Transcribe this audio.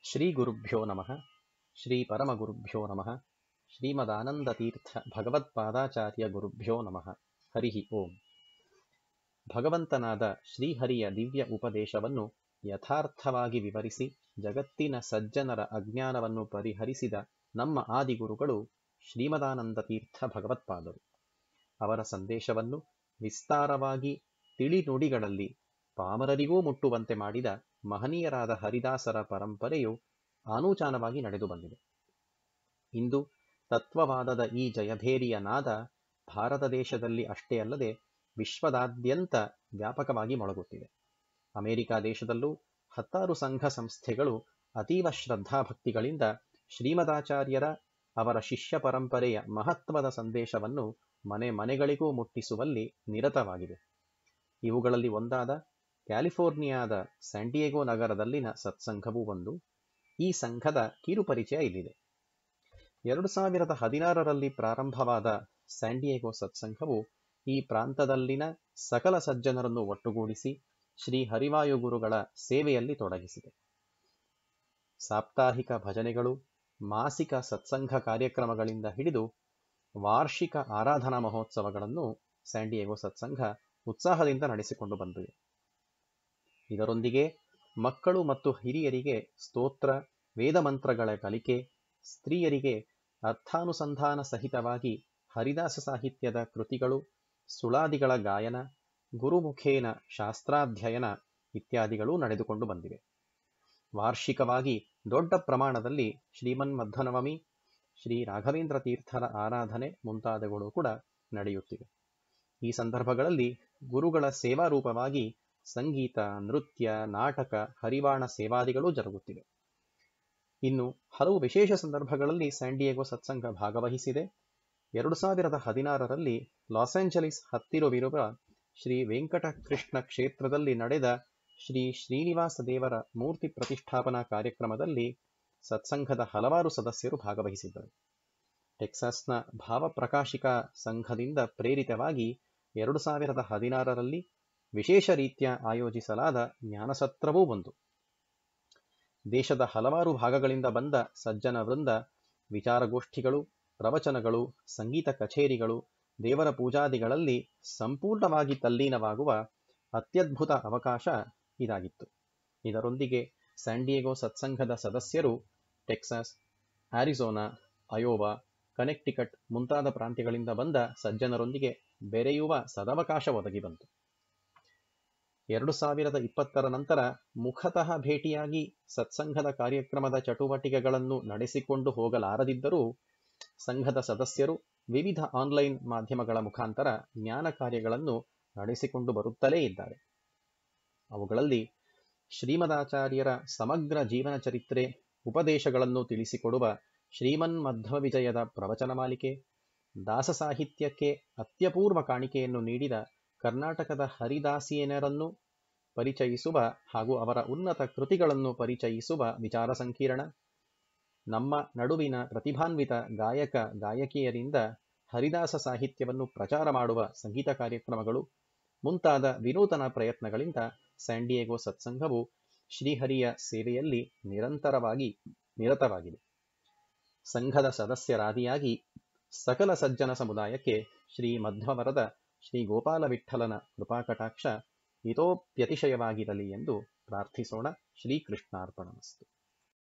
ಶ್ರೀಗುರುಭ್ಯೋ ನಮಃ ಶ್ರೀ ಪರಮಗುರುಭ್ಯೋ ನಮಃ ಶ್ರೀಮದಾನಂದತೀರ್ಥ ಭಗವತ್ಪಾದಾಚಾರ್ಯ ಗುರುಭ್ಯೋ ನಮಃ ಹರಿ ಓಂ ಭಗವಂತನಾದ ಶ್ರೀಹರಿಯ ದಿವ್ಯ ಉಪದೇಶವನ್ನು ಯಥಾರ್ಥವಾಗಿ ವಿವರಿಸಿ ಜಗತ್ತಿನ ಸಜ್ಜನರ ಅಜ್ಞಾನವನ್ನು ಪರಿಹರಿಸಿದ ನಮ್ಮ ಆದಿಗುರುಗಳು ಶ್ರೀಮದಾನಂದ ತೀರ್ಥ ಭಗವತ್ಪಾದರು ಅವರ ಸಂದೇಶವನ್ನು ವಿಸ್ತಾರವಾಗಿ ತಿಳಿ ನುಡಿಗಳಲ್ಲಿ ಪಾಮರರಿಗೂ ಮುಟ್ಟುವಂತೆ ಮಾಡಿದ ಮಹನೀಯರಾದ ಹರಿದಾಸರ ಪರಂಪರೆಯು ಆನೂಚಾನವಾಗಿ ನಡೆದು ಬಂದಿದೆ ಇಂದು ತತ್ವವಾದದ ಈ ಜಯಭೇರಿಯ ನಾದ ಭಾರತ ದೇಶದಲ್ಲಿ ಅಷ್ಟೇ ಅಲ್ಲದೆ ವಿಶ್ವದಾದ್ಯಂತ ವ್ಯಾಪಕವಾಗಿ ಮೊಳಗುತ್ತಿದೆ ಅಮೆರಿಕ ದೇಶದಲ್ಲೂ ಹತ್ತಾರು ಸಂಘ ಸಂಸ್ಥೆಗಳು ಅತೀವ ಶ್ರದ್ಧಾಭಕ್ತಿಗಳಿಂದ ಶ್ರೀಮದಾಚಾರ್ಯರ ಅವರ ಶಿಷ್ಯ ಪರಂಪರೆಯ ಮಹತ್ವದ ಸಂದೇಶವನ್ನು ಮನೆ ಮನೆಗಳಿಗೂ ಮುಟ್ಟಿಸುವಲ್ಲಿ ನಿರತವಾಗಿವೆ ಇವುಗಳಲ್ಲಿ ಒಂದಾದ ಕ್ಯಾಲಿಫೋರ್ನಿಯಾದ ಸ್ಯಾಂಡಿಯೇಗೋ ನಗರದಲ್ಲಿನ ಸತ್ಸಂಘವೂ ಒಂದು ಈ ಸಂಘದ ಕಿರುಪರಿಚಯ ಇಲ್ಲಿದೆ ಎರಡು ಸಾವಿರದ ಹದಿನಾರರಲ್ಲಿ ಪ್ರಾರಂಭವಾದ ಸ್ಯಾಂಡಿಯೇಗೋ ಸತ್ಸಂಘವು ಈ ಪ್ರಾಂತದಲ್ಲಿನ ಸಕಲ ಸಜ್ಜನರನ್ನು ಒಟ್ಟುಗೂಡಿಸಿ ಶ್ರೀ ಹರಿವಾಯು ಗುರುಗಳ ಸೇವೆಯಲ್ಲಿ ತೊಡಗಿಸಿದೆ ಸಾಪ್ತಾಹಿಕ ಭಜನೆಗಳು ಮಾಸಿಕ ಸತ್ಸಂಘ ಕಾರ್ಯಕ್ರಮಗಳಿಂದ ಹಿಡಿದು ವಾರ್ಷಿಕ ಆರಾಧನಾ ಮಹೋತ್ಸವಗಳನ್ನು ಸ್ಯಾಂಡಿಯೇಗೋ ಸತ್ಸಂಘ ಉತ್ಸಾಹದಿಂದ ನಡೆಸಿಕೊಂಡು ಬಂದಿದೆ ಇದರೊಂದಿಗೆ ಮಕ್ಕಳು ಮತ್ತು ಹಿರಿಯರಿಗೆ ಸ್ತೋತ್ರ ವೇದಮಂತ್ರಗಳ ಕಲಿಕೆ ಸ್ತ್ರೀಯರಿಗೆ ಅರ್ಥಾನುಸಂಧಾನ ಸಹಿತವಾಗಿ ಹರಿದಾಸ ಸಾಹಿತ್ಯದ ಕೃತಿಗಳು ಸುಳಾದಿಗಳ ಗಾಯನ ಗುರುಮುಖೇನ ಶಾಸ್ತ್ರಾಧ್ಯಯನ ಇತ್ಯಾದಿಗಳು ನಡೆದುಕೊಂಡು ಬಂದಿವೆ ವಾರ್ಷಿಕವಾಗಿ ದೊಡ್ಡ ಪ್ರಮಾಣದಲ್ಲಿ ಶ್ರೀಮನ್ಮಧ್ವನವಮಿ ಶ್ರೀ ರಾಘವೇಂದ್ರ ತೀರ್ಥರ ಆರಾಧನೆ ಮುಂತಾದವುಗಳು ಕೂಡ ನಡೆಯುತ್ತಿವೆ ಈ ಸಂದರ್ಭಗಳಲ್ಲಿ ಗುರುಗಳ ಸೇವಾ ರೂಪವಾಗಿ ಸಂಗೀತ ನೃತ್ಯ ನಾಟಕ ಹರಿವಾಣ ಸೇವಾದಿಗಳು ಜರುಗುತ್ತಿವೆ ಇನ್ನು ಹಲವು ವಿಶೇಷ ಸಂದರ್ಭಗಳಲ್ಲಿ ಸ್ಯಾಂಡಿಯೇಗೋ ಸತ್ಸಂಗ ಭಾಗವಹಿಸಿದೆ ಎರಡು ಸಾವಿರದ ಹದಿನಾರರಲ್ಲಿ ಲಾಸ್ ಏಂಜಲೀಸ್ ಹತ್ತಿರವಿರುವ ಶ್ರೀ ವೆಂಕಟಕೃಷ್ಣ ಕ್ಷೇತ್ರದಲ್ಲಿ ನಡೆದ ಶ್ರೀ ಶ್ರೀನಿವಾಸ ದೇವರ ಮೂರ್ತಿ ಪ್ರತಿಷ್ಠಾಪನಾ ಕಾರ್ಯಕ್ರಮದಲ್ಲಿ ಸತ್ಸಂಘದ ಹಲವಾರು ಸದಸ್ಯರು ಭಾಗವಹಿಸಿದ್ದರು ಟೆಕ್ಸಾಸ್ನ ಭಾವಪ್ರಕಾಶಿಕಾ ಸಂಘದಿಂದ ಪ್ರೇರಿತವಾಗಿ ಎರಡು ಸಾವಿರದ ಹದಿನಾರರಲ್ಲಿ ವಿಶೇಷ ರೀತ್ಯ ಆಯೋಜಿಸಲಾದ ಜ್ಞಾನಸತ್ರವೂ ಒಂದು ದೇಶದ ಹಲವಾರು ಭಾಗಗಳಿಂದ ಬಂದ ಸಜ್ಜನ ವೃಂದ ವಿಚಾರಗೋಷ್ಠಿಗಳು ಪ್ರವಚನಗಳು ಸಂಗೀತ ಕಚೇರಿಗಳು ದೇವರ ಪೂಜಾದಿಗಳಲ್ಲಿ ಸಂಪೂರ್ಣವಾಗಿ ತಲ್ಲೀನವಾಗುವ ಅತ್ಯದ್ಭುತ ಅವಕಾಶ ಇದಾಗಿತ್ತು ಇದರೊಂದಿಗೆ ಸ್ಯಾಂಡಿಯೇಗೋ ಸತ್ಸಂಘದ ಸದಸ್ಯರು ಟೆಕ್ಸಾಸ್ ಆರಿಜೋನಾ ಅಯೋವಾ ಕನೆಕ್ಟಿಕಟ್ ಮುಂತಾದ ಪ್ರಾಂತ್ಯಗಳಿಂದ ಬಂದ ಸಜ್ಜನರೊಂದಿಗೆ ಬೆರೆಯುವ ಸದವಕಾಶ ಒದಗಿ ಬಂತು ಎರಡು ಸಾವಿರದ ಇಪ್ಪತ್ತರ ನಂತರ ಮುಖತಃ ಭೇಟಿಯಾಗಿ ಸತ್ಸಂಘದ ಕಾರ್ಯಕ್ರಮದ ಚಟುವಟಿಕೆಗಳನ್ನು ನಡೆಸಿಕೊಂಡು ಹೋಗಲಾರದಿದ್ದರೂ ಸಂಘದ ಸದಸ್ಯರು ವಿವಿಧ ಆನ್ಲೈನ್ ಮಾಧ್ಯಮಗಳ ಮುಖಾಂತರ ಜ್ಞಾನ ಕಾರ್ಯಗಳನ್ನು ನಡೆಸಿಕೊಂಡು ಬರುತ್ತಲೇ ಇದ್ದಾರೆ ಅವುಗಳಲ್ಲಿ ಶ್ರೀಮದಾಚಾರ್ಯರ ಸಮಗ್ರ ಜೀವನ ಚರಿತ್ರೆ ಉಪದೇಶಗಳನ್ನು ತಿಳಿಸಿಕೊಡುವ ಶ್ರೀಮನ್ ಮಧ್ವ ವಿಜಯದ ಪ್ರವಚನ ಮಾಲಿಕೆ ದಾಸ ಸಾಹಿತ್ಯಕ್ಕೆ ಅತ್ಯಪೂರ್ವ ಕಾಣಿಕೆಯನ್ನು ನೀಡಿದ ಕರ್ನಾಟಕದ ಹರಿದಾಸಿಯನರನ್ನು ಪರಿಚಯಿಸುವ ಹಾಗೂ ಅವರ ಉನ್ನತ ಕೃತಿಗಳನ್ನು ಪರಿಚಯಿಸುವ ವಿಚಾರ ಸಂಕಿರಣ ನಮ್ಮ ನಡುವಿನ ಪ್ರತಿಭಾನ್ವಿತ ಗಾಯಕ ಗಾಯಕಿಯರಿಂದ ಹರಿದಾಸ ಸಾಹಿತ್ಯವನ್ನು ಪ್ರಚಾರ ಮಾಡುವ ಸಂಗೀತ ಕಾರ್ಯಕ್ರಮಗಳು ಮುಂತಾದ ವಿನೂತನ ಪ್ರಯತ್ನಗಳಿಂದ ಸ್ಯಾಂಡಿಯೇಗೋ ಸತ್ಸಂಗವು ಶ್ರೀಹರಿಯ ಸೇವೆಯಲ್ಲಿ ನಿರಂತರವಾಗಿ ನಿರತವಾಗಿದೆ ಸಂಘದ ಸದಸ್ಯರಾದಿಯಾಗಿ ಸಕಲ ಸಜ್ಜನ ಸಮುದಾಯಕ್ಕೆ ಶ್ರೀ ಮಧ್ವವರದ ಶ್ರೀ ಗೋಪಾಲ ವಿಠಲನ ಕೃಪಾಕಟಾಕ್ಷ ಇತೋಪ್ಯತಿಶಯವಾಗಿರಲಿ ಎಂದು ಪ್ರಾರ್ಥಿಸೋಣ ಶ್ರೀಕೃಷ್ಣಾರ್ಪಣಮಸ್ತು